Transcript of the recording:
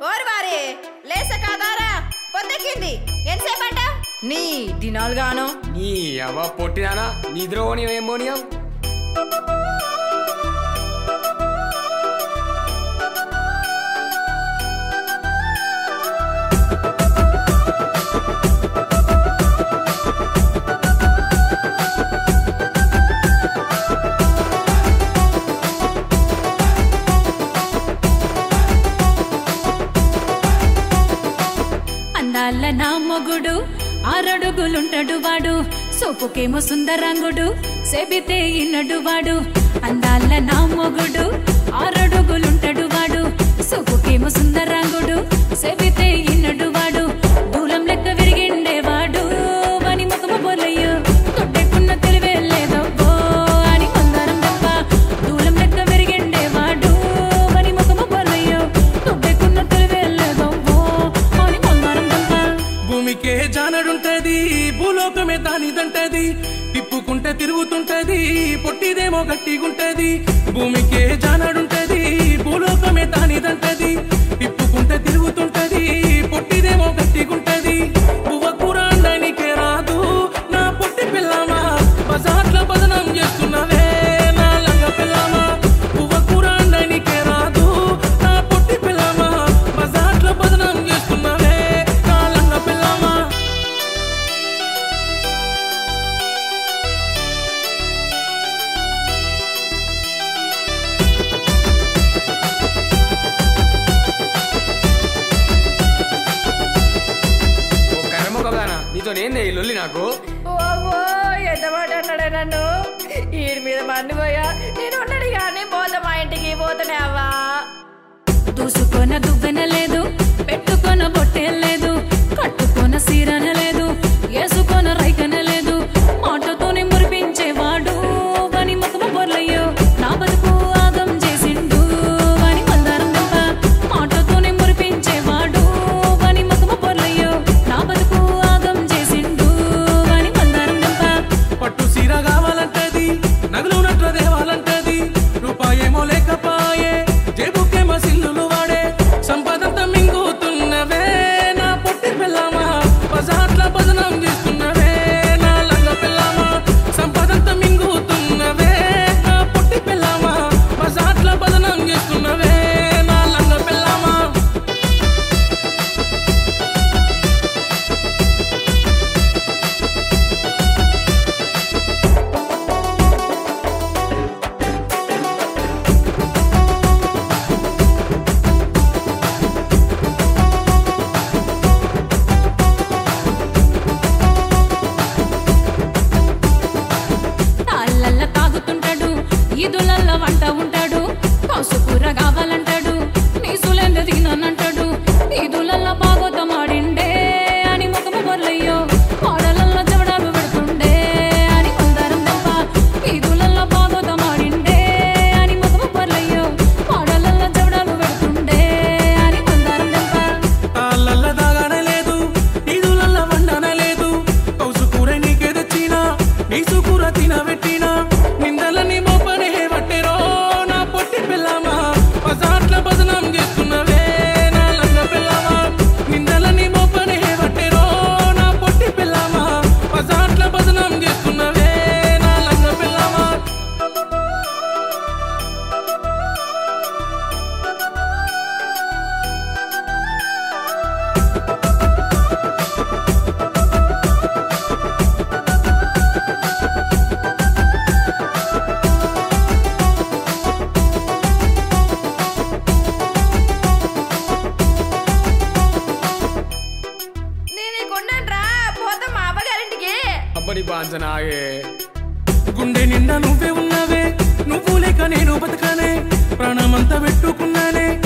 ఓరి వారి లేస కాదారా పొద్దెక్కింది ఎంతసేపట నీ దినాలు గాను నీ అవ్వ పొట్టినానా నిద్ర పోనీయం ఏం పోనీయం అందాల నా మొగుడు ఆరడుగులుంటాడు వాడు సోపుకేమో సుందరంగుడు సెబితే ఇన్నడు వాడు అందాల నా మొగుడు ఆరడుగులుంటాడు వాడు సోపుకేమో సుందరంగుడు సెబితే ఇన్నడు వాడు దూలం లెక్క విరిగిండేవాడు వాని ముఖము బొలయ్యో తొట్టెక్కున్న తెలివే లేదబ్బో అని మందారం దెబ్బ దూలం లెక్క విరిగిండేవాడు వాని ముఖము బొలయ్యో తొట్టెక్కున్న తెలివే లేదబ్బో అని మందారం దెబ్బ భూమికే జానడుంటది భూలోకమే దానిదంటది తిప్పుకుంటే తిరుగుతుంటది పొట్టిదేమో గట్టిగుంటది భూమికే జానడుంటది భూలోకమే దానిదంటది తిప్పుకుంటే తిరుగుతుంటది పొట్టిదేమో గట్టిగుంటది పువ్వ కూర అండనికే రాదు నా పొట్టి పిల్లమా బజార్ల బదనం చేస్తున్నవే నా లంగ పిల్లమా పువ్వ కూర అండనికే రాదు నా పొట్టి పిల్లమా బజార్ల బదనం చేస్తున్నవే నా లంగ పిల్లమా ఓ కర్మకొగానా నీతో నేందే ఈ లొల్లి నాకు ఓ ఎంత మాట అన్నాడే నన్ను ఈడి మీద మన్ను పోయా నేను ఉన్నది కానీ పోతా మా ఇంటికి పోతానే అవ్వా దూసుకొన దువ్వెన లేదు పెట్టుకొన బొట్టె లేదు కట్టుకొన సీరన లేదు వేసుకొన రైకన లేదు మాటతోనే మురిపించేవాడు వాని ముఖము బొర్లయ్యో నా బతుకు ఆగం చేసిండు వాని మందారం దెబ్బ మాటతోనే మురిపించేవాడు వాని ముఖము బొర్లయ్యో నా బతుకు ఆగం చేసిండు వాని మందారం దెబ్బ పట్టు సీర కావాలంటది నగలు నట్ర దేవాలంటది రూపాయేమో లేకపాయే జేబుకేమో సిల్లులు వాడే సంపదంతా మింగుతున్నవే నా పొట్టి పిల్లమా బజార్ల బదనం చేస్తున్నవే నా లంగ పిల్లమా సంపదంతా మింగుతున్నవే నా పొట్టి పిల్లమా బజార్ల బదనం చేస్తున్నవే నా లంగ పిల్లమా తాళ్ళల్ల తాగుతుంటాడు ఈదులల్ల వంట ఉంటాడు కౌసు కూర కావాలంటాడు నీసులెంద దిగినానంటాడు ఈదులల్ల బాగోతమాడిండే అని ముఖము బొర్లయ్యో పాడలల్ల జవడాలు పెడుతుండే అని మందారం దెబ్బ ఈదులల్ల బాగోతమాడిండే అని ముఖము బొర్లయ్యో పాడలల్ల జవడాలు పెడుతుండే అని మందారం దెబ్బ తాళ్ళల్ల దాగానలేదు ఈదులల్ల వండనలేదు కౌసు కూర నీకే తెచ్చినా నీసు కూర తినబెట్టినా నిందలని మోపనే పట్టెరో నా పొట్టి పిల్లమా బజార్ల బదనం చేస్తున్నవే నా లంగ పిల్లమా నిందలని మోపనే పట్టెరో నా పొట్టి పిల్లమా బజార్ల బదనం చేస్తున్నవే నా లంగ పిల్లమా నేను నీకున్నాను రా పోతా మా అవ్వగారింటికి అబ్బని పాంచనాగే గుండె నిండా నువ్వే ఉన్నావే నువ్వు లేక నేను బతకనే ప్రాణమంతా పెట్టుకున్నానే